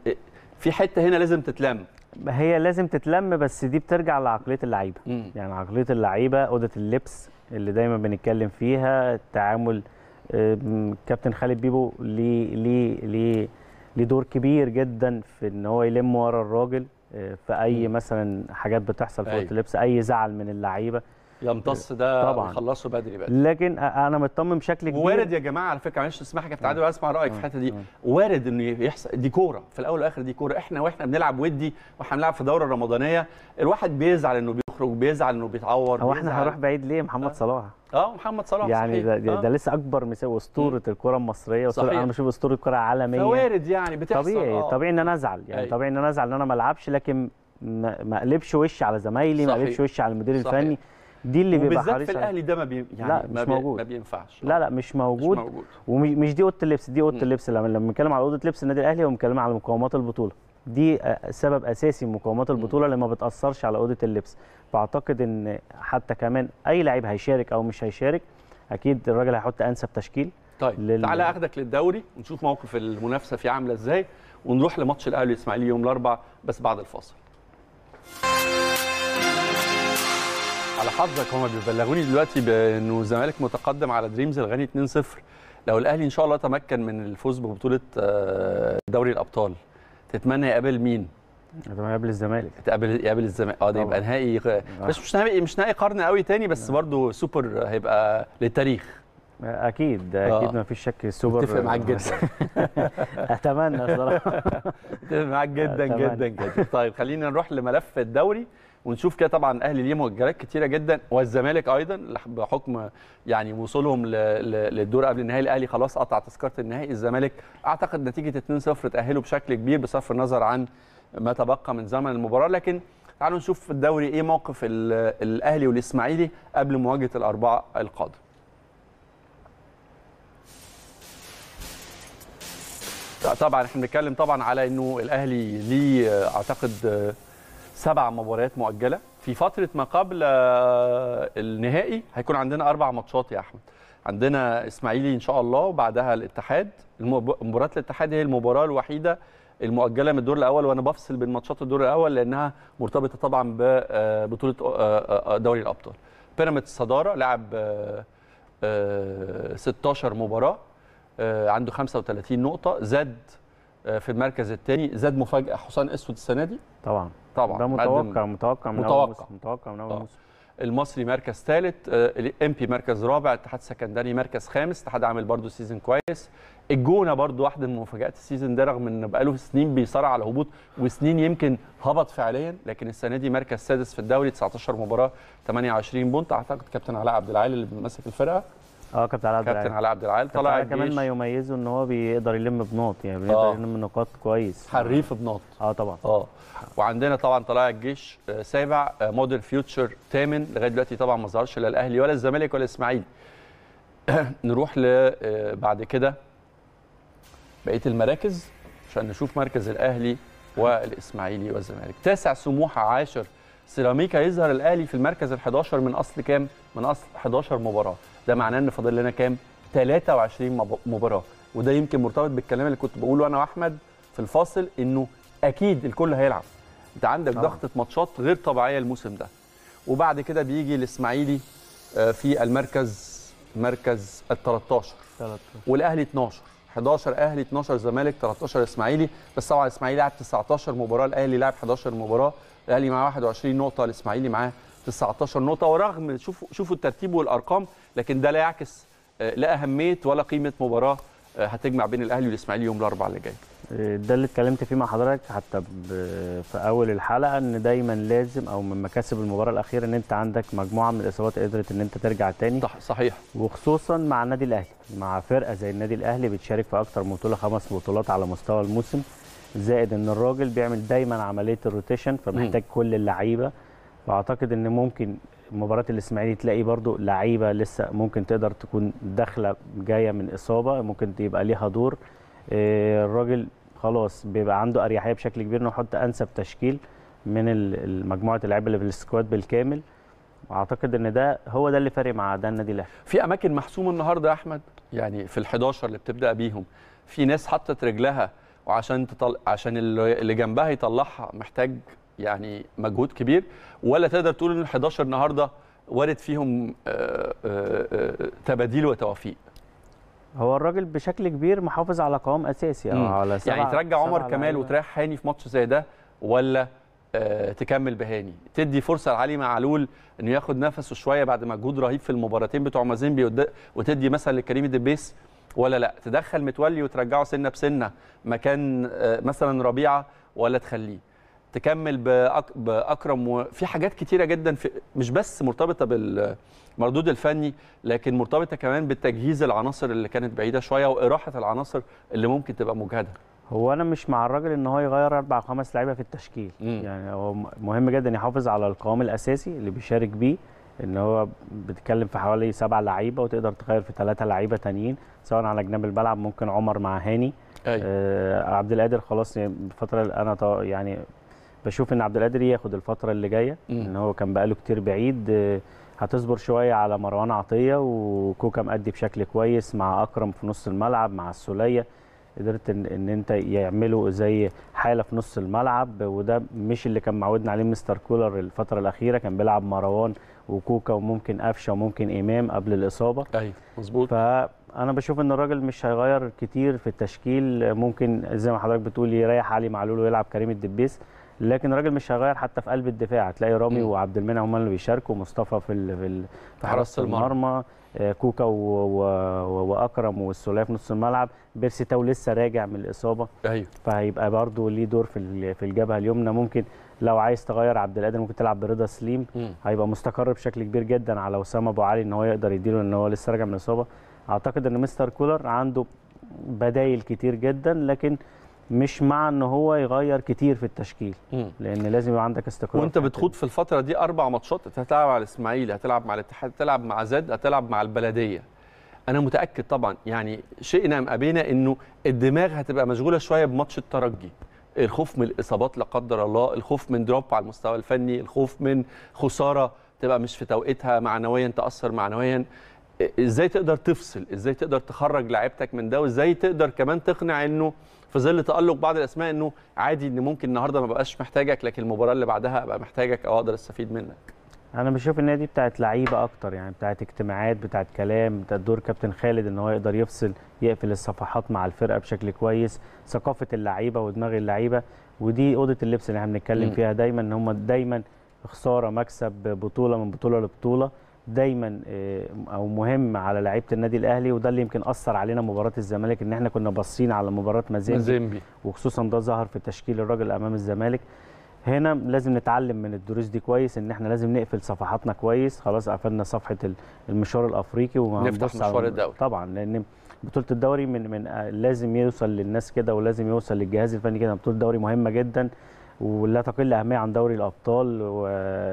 في حته هنا لازم تتلم هي لازم تتلم بس دي بترجع لعقليه اللعيبه مم. يعني عقليه اللعيبه اوضه اللبس اللي دايما بنتكلم فيها التعامل آم، كابتن خالد بيبو ليه ليه ليه ليه دور كبير جدا في ان هو يلم ورا الراجل آه، في اي مم. مثلا حاجات بتحصل في اوضه أيوة. اللبس اي زعل من اللعيبه يمتص ده طبعاً. ويخلصه بدري بدري لكن أ- انا مطمن بشكل كبير وارد يا جماعه على فكره معلش اسمح لي يا كابتن عادل واسمع رايك في الحته دي آه. وارد انه يحصل دي كوره في الاول والاخر دي كوره احنا واحنا بنلعب ودي واحنا بنلعب في دوره رمضانيه الواحد بيزعل انه بيخرج بيزعل انه بيتعور هو احنا بيزعل- هنروح بعيد ليه آه. محمد صلاح اه محمد صلاح يعني صحيح. ده, ده, آه. ده لسه اكبر مثال اسطوره الكره المصريه أسطورة صحيح. انا بشوف اسطوره الكره عالميه فوارد يعني بتحصل طبيعي آه. طبيعي ان انا ازعل يعني أيوة. طبيعي ان انا ازعل ان انا ما العبش لكن ما ما اقلبش وشي على زمايلي ما صحيح. اقلبش وشي على المدير صحيح. الفني دي اللي بيبقى وبالذات حريص في عليه. الاهلي ده ما بي يعني لا، ما مش بي... موجود. ما بينفعش لا لا مش موجود مش موجود ومش دي اوضه اللبس دي اوضه مم. اللبس لما لما بنتكلم على اوضه لبس النادي الاهلي وبنتكلم على مقومات البطوله دي آه، سبب اساسي من مقومات البطوله اللي ما بتاثرش على اوضه اللبس فاعتقد ان حتى كمان اي لعيب هيشارك او مش هيشارك اكيد الراجل هيحط انسب تشكيل طيب لل- تعالى اخدك للدوري ونشوف موقف المنافسه فيه عامله ازاي ونروح لماتش الاهلي والاسماعيلي يوم الاربعاء بس بعد الفاصل على حظك هما بيبلغوني دلوقتي بانه الزمالك متقدم على دريمز الغني 2-0 لو الاهلي ان شاء الله تمكن من الفوز ببطوله آه، دوري الابطال تتمنى يقابل مين؟ لما يقابل الزمالك تقابل يقابل الزمالك اه ده طبعاً. يبقى نهائي غ- بس مش نهائي مش نهائي قرن قوي تاني بس برضه سوبر هيبقى للتاريخ اكيد آه. اكيد ما فيش شك السوبر اتفق معاك جدا اتمنى صراحه اتفق معاك جدا تمام. جدا جدا طيب خلينا نروح لملف الدوري ونشوف كده طبعا الاهلي ليه مؤجلات كتيره جدا والزمالك ايضا لح- بحكم يعني وصولهم ل- ل- للدور قبل النهائي الاهلي خلاص قطع تذكره النهائي الزمالك اعتقد نتيجه 2-0 تاهلوا بشكل كبير بصرف النظر عن ما تبقى من زمن المباراه لكن تعالوا نشوف في الدوري ايه موقف ال- الاهلي والاسماعيلي قبل مواجهه الاربعه القادم طبعا احنا بنتكلم طبعا على انه الاهلي ليه آه، اعتقد آه، سبع مباريات مؤجله في فتره ما قبل آه، النهائي هيكون عندنا اربع ماتشات يا احمد عندنا اسماعيلي ان شاء الله وبعدها الاتحاد المب- مباراه الاتحاد هي المباراه الوحيده المؤجله من الدور الاول وانا بفصل بين ماتشات الدور الاول لانها مرتبطه طبعا ببطوله دوري الابطال بيراميدز صداره لعب آه، آه، 16 مباراه آه، عنده 35 نقطه زاد آه، في المركز الثاني زاد مفاجاه حسام اسود السنه دي طبعا طبعا ده مقدم- متوقع متوقع من متوقع. اول موسم متوقع من اول آه. موسم المصري مركز ثالث الام بي مركز رابع الاتحاد السكندري مركز خامس الاتحاد عامل برضو سيزون كويس الجونه برضو واحده من مفاجات السيزون ده رغم ان بقاله سنين بيصارع على الهبوط وسنين يمكن هبط فعليا لكن السنه دي مركز سادس في الدوري 19 مباراه 28 بونت اعتقد كابتن علاء عبد العال اللي ماسك الفرقه اه كابتن علاء عبد كابتن العال علاء عبد العال كابتن طلع علاء كمان الجيش ما يميزه ان هو بيقدر يلم بنقط يعني آه. بيقدر يلم نقاط كويس حريف بنقط اه طبعا اه وعندنا طبعا طلائع الجيش آه، سابع آه، مودرن فيوتشر ثامن لغايه دلوقتي طبعا ما ظهرش لا الاهلي ولا الزمالك ولا الاسماعيلي نروح ل آه، بعد كده بقيه المراكز عشان نشوف مركز الاهلي والاسماعيلي والزمالك تاسع سموحه عاشر سيراميكا يظهر الاهلي في المركز ال11 من اصل كام من اصل 11 مباراه ده معناه ان فاضل لنا كام 23 مب- مباراه وده يمكن مرتبط بالكلام اللي كنت بقوله انا واحمد في الفاصل انه اكيد الكل هيلعب انت عندك طبعا. ضغطه ماتشات غير طبيعيه الموسم ده وبعد كده بيجي الاسماعيلي آه، في المركز مركز ال 13 والاهلي 12 11 اهلي 12 زمالك 13 اسماعيلي بس طبعا الاسماعيلي لعب 19 مباراه الاهلي لعب 11 مباراه الاهلي معاه 21 نقطه الاسماعيلي معاه 19 نقطه ورغم شوفوا شوفوا الترتيب والارقام لكن ده لا يعكس آه، لا اهميه ولا قيمه مباراه آه، هتجمع بين الاهلي والاسماعيلي يوم الاربعاء اللي جاي ده اللي اتكلمت فيه مع حضرتك حتى ب- في اول الحلقه ان دايما لازم او من مكاسب المباراه الاخيره ان انت عندك مجموعه من الاصابات قدرت ان انت ترجع تاني صح صحيح وخصوصا مع النادي الاهلي مع فرقه زي النادي الاهلي بتشارك في اكتر من بطوله خمس بطولات على مستوى الموسم زائد ان الراجل بيعمل دايما عمليه الروتيشن فمحتاج كل اللعيبه فاعتقد ان ممكن مباراه الاسماعيلي تلاقي برضو لعيبه لسه ممكن تقدر تكون داخله جايه من اصابه ممكن يبقى ليها دور آه، الراجل خلاص بيبقى عنده اريحيه بشكل كبير انه يحط انسب تشكيل من ال- ال- مجموعه اللعيبه اللي في السكواد بالكامل واعتقد ان ده هو ده اللي فارق مع ده النادي الاهلي في اماكن محسومه النهارده يا احمد يعني في ال11 اللي بتبدا بيهم في ناس حطت رجلها وعشان تطل... عشان اللي اللي جنبها يطلعها محتاج يعني مجهود كبير ولا تقدر تقول ان ال11 النهارده وارد فيهم آه، آه، آه، تباديل وتوافيق هو الراجل بشكل كبير محافظ على قوام اساسي او مم. على سبعة يعني ترجع عمر سبعة كمال لعيبة. وتريح هاني في ماتش زي ده ولا آه، تكمل بهاني تدي فرصه لعلي معلول انه ياخد نفسه شويه بعد مجهود رهيب في المباراتين بتوع مازيمبي ود- وتدي مثلا لكريم الدبيس ولا لا تدخل متولي وترجعه سنه بسنه مكان آه، مثلا ربيعه ولا تخليه تكمل بأك... باكرم وفي حاجات كتيره جدا في مش بس مرتبطه بالمردود الفني لكن مرتبطه كمان بالتجهيز العناصر اللي كانت بعيده شويه واراحه العناصر اللي ممكن تبقى مجهده هو انا مش مع الراجل ان هو يغير اربع او خمس لعيبه في التشكيل مم. يعني هو م- مهم جدا يحافظ على القوام الاساسي اللي بيشارك بيه ان هو بتتكلم في حوالي سبع لعيبه وتقدر تغير في ثلاثه لعيبه تانيين سواء على جناب الملعب ممكن عمر مع هاني ايوه آه عبد القادر خلاص يعني الفتره اللي انا طا- يعني بشوف ان عبد القادر ياخد الفتره اللي جايه مم. ان هو كان بقاله كتير بعيد آه، هتصبر شويه على مروان عطيه وكوكا مأدي بشكل كويس مع اكرم في نص الملعب مع السوليه قدرت ان, إن انت يعملوا زي حاله في نص الملعب وده مش اللي كان معودنا عليه مستر كولر الفتره الاخيره كان بيلعب مروان وكوكا وممكن قفشه وممكن امام قبل الاصابه ايوه مظبوط فانا بشوف ان الراجل مش هيغير كتير في التشكيل ممكن زي ما حضرتك بتقول يريح علي معلول ويلعب كريم الدبيس لكن الراجل مش هيغير حتى في قلب الدفاع هتلاقي رامي مم. وعبد المنعم هم اللي بيشاركوا مصطفى في ال- في, ال- في حراسة حراسه المرمى آه، كوكا و... و... و... واكرم والسوليه في نص الملعب بيرسي تاو لسه راجع من الاصابه ايوه فهيبقى برضه ليه دور في ال- في الجبهه اليمنى ممكن لو عايز تغير عبد القادر ممكن تلعب برضا سليم مم. هيبقى مستقر بشكل كبير جدا على وسام ابو علي ان هو يقدر يديله ان هو لسه راجع من الاصابه اعتقد ان مستر كولر عنده بدايل كتير جدا لكن مش مع ان هو يغير كتير في التشكيل مم. لان لازم يبقى عندك استقرار وانت في الحتة بتخوض في الفتره دي اربع ماتشات انت هتلعب على الاسماعيلي هتلعب مع الاتحاد هتلعب مع زد هتلعب مع البلديه انا متاكد طبعا يعني شئنا ام ابينا انه الدماغ هتبقى مشغوله شويه بماتش الترجي الخوف من الاصابات لا قدر الله الخوف من دروب على المستوى الفني الخوف من خساره تبقى مش في توقيتها معنويا تاثر معنويا ازاي تقدر تفصل ازاي تقدر تخرج لعيبتك من ده وازاي تقدر كمان تقنع انه في ظل تالق بعض الاسماء انه عادي ان ممكن النهارده ما بقاش محتاجك لكن المباراه اللي بعدها ابقى محتاجك او اقدر استفيد منك انا بشوف ان هي دي بتاعت لعيبه اكتر يعني بتاعت اجتماعات بتاعت كلام بتاعت دور كابتن خالد ان هو يقدر يفصل يقفل الصفحات مع الفرقه بشكل كويس ثقافه اللعيبه ودماغ اللعيبه ودي اوضه اللبس اللي احنا بنتكلم مم. فيها دايما ان هم دايما خساره مكسب بطوله من بطوله لبطوله دايما آه، او مهم على لعيبه النادي الاهلي وده اللي يمكن اثر علينا مباراه الزمالك ان احنا كنا باصين على مباراه مازيمبي مازيمبي وخصوصا ده ظهر في تشكيل الراجل امام الزمالك هنا لازم نتعلم من الدروس دي كويس ان احنا لازم نقفل صفحاتنا كويس خلاص قفلنا صفحه ال- المشوار الافريقي نفتح وهنبص على- مشوار الدوري. طبعا لان بطوله الدوري من من آه، لازم يوصل للناس كده ولازم يوصل للجهاز الفني كده بطوله الدوري مهمه جدا ولا تقل اهميه عن دوري الابطال و...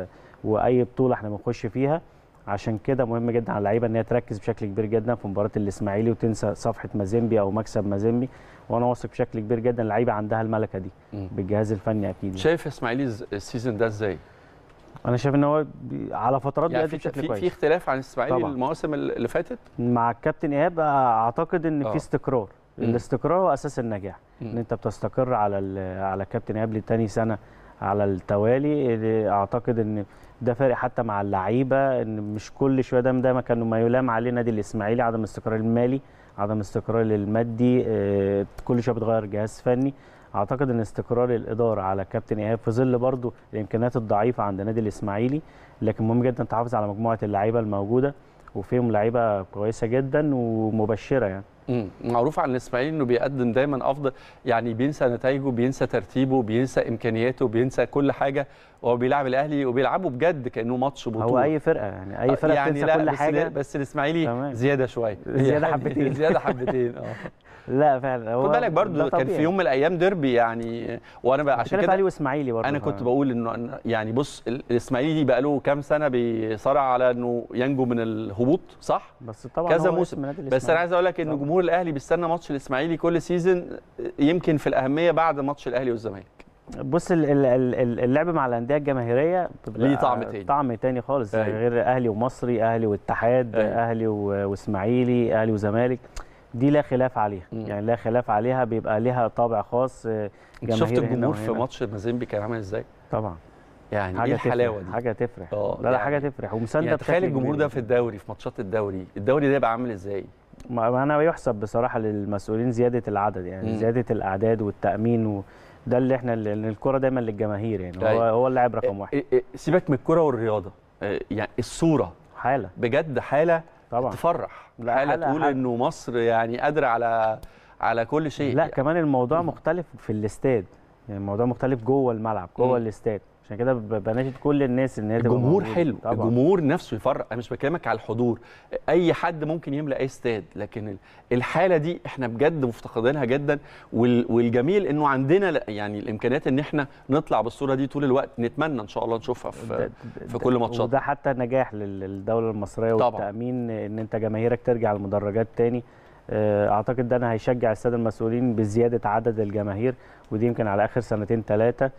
واي بطوله احنا بنخش فيها عشان كده مهم جدا على اللعيبه ان هي تركز بشكل كبير جدا في مباراه الاسماعيلي وتنسى صفحه مازيمبي او مكسب مازيمبي وانا واثق بشكل كبير جدا اللعيبه عندها الملكه دي مم. بالجهاز الفني اكيد يعني. شايف اسماعيلي ز- السيزون ده ازاي؟ انا شايف ان هو بي- على فترات يعني بيأدي في بشكل في, كويس في اختلاف عن الاسماعيلي طبعاً. المواسم اللي فاتت؟ مع الكابتن ايهاب اعتقد ان آه. في استقرار مم. الاستقرار هو اساس النجاح مم. ان انت بتستقر على ال- على الكابتن ايهاب لتاني سنه على التوالي اللي اعتقد ان ده فارق حتى مع اللعيبه ان مش كل شويه ده دايما كانوا ما يلام عليه نادي الاسماعيلي عدم الاستقرار المالي عدم الاستقرار المادي آه، كل شويه بتغير جهاز فني اعتقد ان استقرار الاداره على كابتن ايهاب في ظل برضو الامكانيات الضعيفه عند نادي الاسماعيلي لكن مهم جدا تحافظ على مجموعه اللعيبه الموجوده وفيهم لعيبه كويسه جدا ومبشره يعني مم. معروف عن الاسماعيلي انه بيقدم دايما افضل يعني بينسى نتائجه بينسى ترتيبه بينسى امكانياته بينسى كل حاجه وهو بيلعب الاهلي وبيلعبه بجد كانه ماتش بطوله هو اي فرقه يعني اي فرقه يعني بتنسى لا كل بس حاجه بس الاسماعيلي تمام. زياده شويه زيادة يعني حبتين. زياده حبتين اه لا فعلا هو خد بالك ده برضو كان في طبيعي. يوم من الايام ديربي يعني وانا بقى عشان عشان كده اهلي واسماعيلي برضه انا كنت بقول انه إن- يعني بص ال- الاسماعيلي بقى له كام سنه بيصارع على انه ينجو من الهبوط صح بس طبعا كذا هو موسم. اسم نادي بس انا الإسماعيلي. عايز اقول لك ان طبعا. جمهور الاهلي بيستنى ماتش الاسماعيلي كل سيزون يمكن في الاهميه بعد ماتش الاهلي والزمالك بص ال- ال- ال- اللعب مع الانديه الجماهيريه بيبقى ليه طعم تاني. طعم تاني خالص أيوة. غير اهلي ومصري اهلي واتحاد أيوة. اهلي و- واسماعيلي اهلي وزمالك دي لا خلاف عليها مم. يعني لا خلاف عليها بيبقى ليها طابع خاص آه، انت شفت جماهير هنا الجمهور في وهنا. ماتش مازيمبي كان عامل ازاي طبعا يعني حاجه ايه الحلاوه تفرح دي حاجه تفرح آه، لا لا يعني- حاجه تفرح ومسانده يعني تخيل بشكل الجمهور كبير. ده في الدوري في ماتشات الدوري الدوري ده يبقى عامل ازاي ما ما انا يحسب بصراحه للمسؤولين زياده العدد يعني مم. زياده الاعداد والتامين وده اللي احنا لان الكره دايما للجماهير يعني هو أيوة. هو اللاعب رقم واحد إيه- إيه، سيبك من الكره والرياضه إيه، يعني الصوره حاله بجد حاله طبعا تفرح لا، حاله حالة- تقول حالة. انه مصر يعني قادره على على كل شيء لا كمان الموضوع مختلف في الاستاد يعني الموضوع مختلف جوه الملعب مم. جوه الاستاد عشان كده ب- بناشد كل الناس ان هي تبقى الجمهور موجودة. حلو طبعا الجمهور نفسه يفرق انا مش بكلمك على الحضور اي حد ممكن يملا اي استاد لكن ال- الحاله دي احنا بجد مفتقدينها جدا وال- والجميل انه عندنا ل- يعني الامكانيات ان احنا نطلع بالصوره دي طول الوقت نتمنى ان شاء الله نشوفها ده- في ده- في كل ماتشات. وده حتى نجاح لل- للدوله المصريه طبعا. والتامين ان انت جماهيرك ترجع المدرجات تاني آه، اعتقد ده انا هيشجع الساده المسؤولين بزياده عدد الجماهير ودي يمكن على اخر سنتين ثلاثه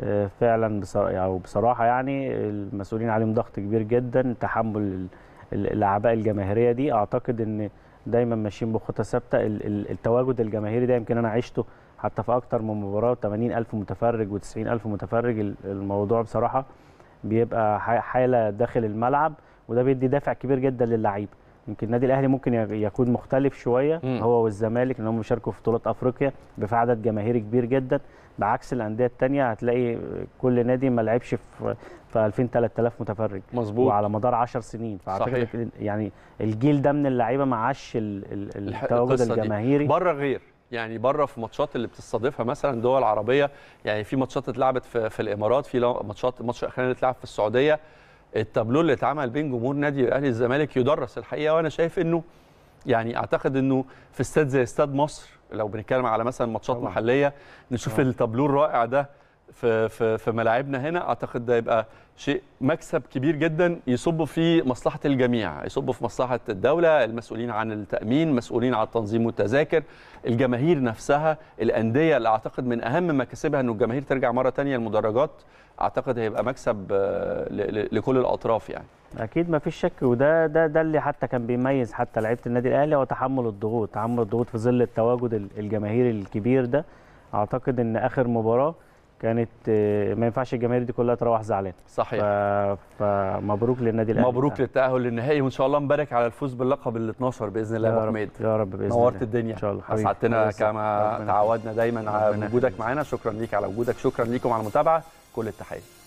فعلا بصراحه او بصراحه يعني المسؤولين عليهم ضغط كبير جدا تحمل ال- ال- الاعباء الجماهيريه دي اعتقد ان دايما ماشيين بخطى ثابته ال- ال- التواجد الجماهيري ده يمكن انا عشته حتى في اكتر من مباراه 80 الف متفرج و90 الف متفرج ال- الموضوع بصراحه بيبقى ح- حاله داخل الملعب وده بيدي دافع كبير جدا للعيبه يمكن النادي الاهلي ممكن ي- يكون مختلف شويه مم. هو والزمالك ان هم بيشاركوا في بطولات افريقيا في عدد جماهيري كبير جدا بعكس الانديه الثانيه هتلاقي كل نادي ما لعبش في في 2000 3000 متفرج مظبوط وعلى مدار 10 سنين فاعتقد صحيح. يعني الجيل ده من اللعيبه ما عاش ال- ال- الح- التواجد القصة دي. الجماهيري بره غير يعني بره في ماتشات اللي بتستضيفها مثلا دول عربيه يعني في ماتشات اتلعبت في, في الامارات في لا- ماتشات الماتش الاخراني اللي اتلعب في السعوديه التابلو اللي اتعمل بين جمهور نادي الاهلي الزمالك يدرس الحقيقه وانا شايف انه يعني اعتقد انه في استاد زي استاد مصر لو بنتكلم على مثلا ماتشات طبعاً. محليه نشوف طبعاً. التابلو الرائع ده في في في ملاعبنا هنا اعتقد ده يبقى شيء مكسب كبير جدا يصب في مصلحه الجميع يصب في مصلحه الدوله المسؤولين عن التامين مسؤولين عن التنظيم والتذاكر الجماهير نفسها الانديه اللي اعتقد من اهم مكاسبها انه الجماهير ترجع مره تانية المدرجات اعتقد هيبقى مكسب آه، ل- ل- لكل الاطراف يعني اكيد ما فيش شك وده ده ده اللي حتى كان بيميز حتى لعيبه النادي الاهلي هو تحمل الضغوط تحمل الضغوط في ظل التواجد ال- الجماهيري الكبير ده اعتقد ان اخر مباراه كانت آه، ما ينفعش الجماهير دي كلها تروح زعلانه ف... صحيح فمبروك للنادي الاهلي مبروك للتاهل للنهائي وان شاء الله نبارك على الفوز باللقب ال 12 باذن الله يا يا ابو رب حميد يا رب باذن نورت الله الدنيا ان شاء الله حبيبي. اسعدتنا الله يسعدك. كما ربنا تعودنا دايما على ربنا وجودك يخليك. معانا شكرا ليك على وجودك شكرا ليكم على المتابعه كل التحيه